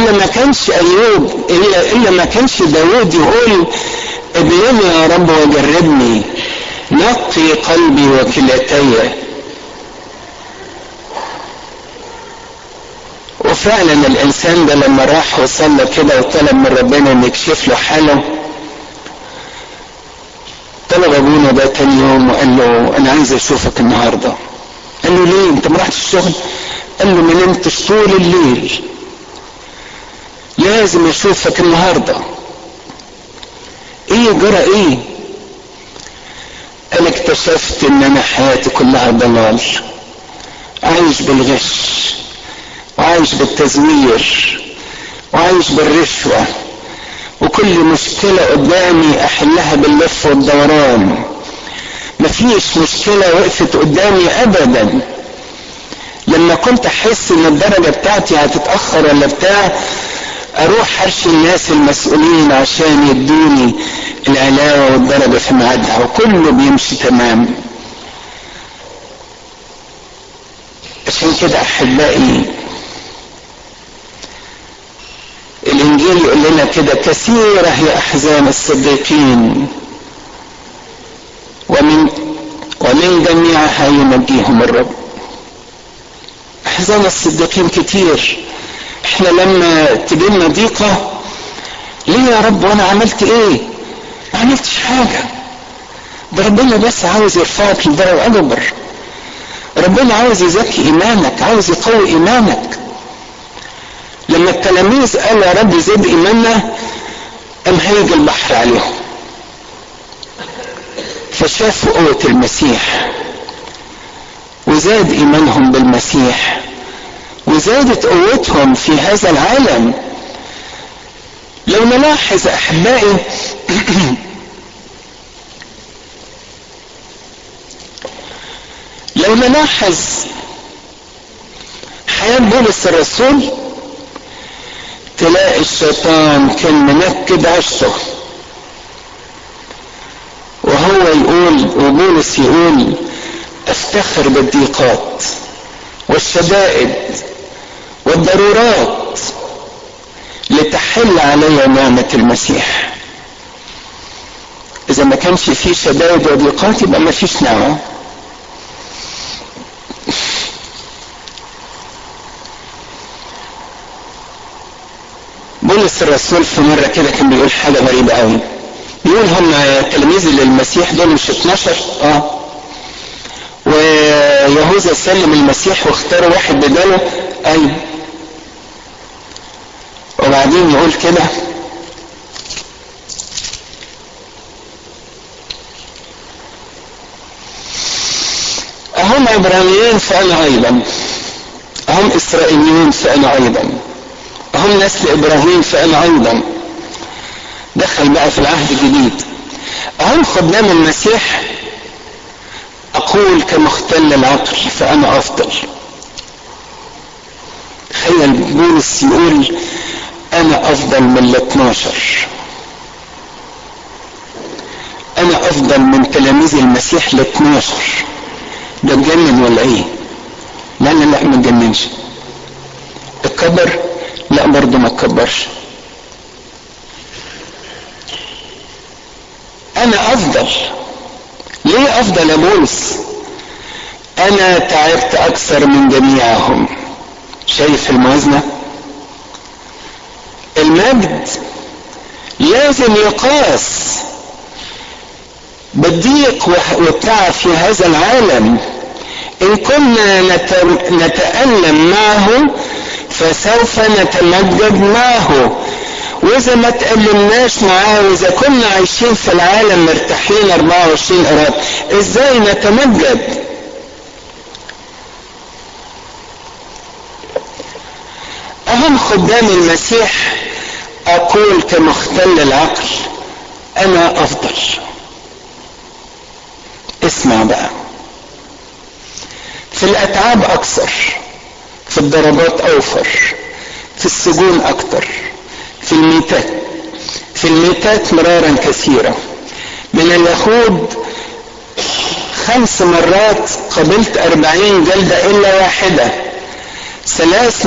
إلا ما كانش أيوب إلا, إلا ما كانش داود يقول ابلني يا رب وجربني نقي قلبي وكلتي وفعلا الانسان ده لما راح وصلى كده وطلب من ربنا ان يكشف له حاله طلب ابونا ده تاني يوم وقال له انا عايز اشوفك النهارده قال له ليه انت ما رحتش الشغل قال له ما نمتش طول الليل لازم اشوفك النهارده ايه جرى ايه انا اكتشفت ان انا حياتي كلها ضلال عايش بالغش وعايش بالتزوير وعايش بالرشوة وكل مشكلة قدامي احلها باللف والدوران مفيش مشكلة وقفت قدامي ابدا لما كنت احس ان الدرجة بتاعتي هتتأخر ولا بتاع اروح حرش الناس المسؤولين عشان يدوني العلاوة والدرجة في ميعادها وكله بيمشي تمام عشان كده احبائي الانجيل يقول لنا كده كثيرة هي احزان الصديقين ومن ومن جميعها ينجيهم الرب احزان الصديقين كتير احنا لما تجينا ضيقة ليه يا رب وانا عملت ايه ما عملتش حاجة ده ربنا بس عاوز يرفعك لدرجة اكبر ربنا عاوز يزكي ايمانك عاوز يقوي ايمانك لما التلاميذ قالوا يا رب زد ايماننا قام هيج البحر عليهم فشافوا قوة المسيح وزاد ايمانهم بالمسيح وزادت قوتهم في هذا العالم لو نلاحظ احبائي لو نلاحظ حياة بولس الرسول تلاقي الشيطان كان منكد عشته وهو يقول وبولس يقول افتخر بالضيقات والشدائد والضرورات لتحل علي نعمة المسيح إذا ما كانش فيه شدائد وضيقات يبقى ما فيش نعمة بولس الرسول في مرة كده كان بيقول حاجة غريبة قوي بيقول هم تلاميذ للمسيح دول مش 12 اه ويهوذا سلم المسيح واختاروا واحد بداله ايوه وبعدين يقول كده أهم عبرانيين فأنا أيضا أهم إسرائيليين فأنا أيضا أهم نسل إبراهيم فأنا أيضا دخل بقى في العهد الجديد أهم خدام المسيح أقول كمختل العقل فأنا أفضل تخيل بولس يقول أنا أفضل من ال 12 أنا أفضل من تلاميذ المسيح ال 12 ده اتجنن ولا إيه؟ لا لا لا ما اتجننش اتكبر؟ لا برضه ما اتكبرش أنا أفضل ليه أفضل يا بولس؟ أنا تعبت أكثر من جميعهم شايف الموازنة؟ المجد لازم يقاس بالضيق والتعب في هذا العالم ان كنا نتألم معه فسوف نتمجد معه واذا ما تألمناش معاه واذا كنا عايشين في العالم مرتاحين 24 قراب ازاي نتمجد اهم خدام المسيح اقول كمختل العقل انا افضل اسمع بقى في الاتعاب اكثر في الضربات اوفر في السجون اكثر في الميتات في الميتات مرارا كثيرة من اليهود خمس مرات قبلت أربعين جلدة إلا واحدة ثلاث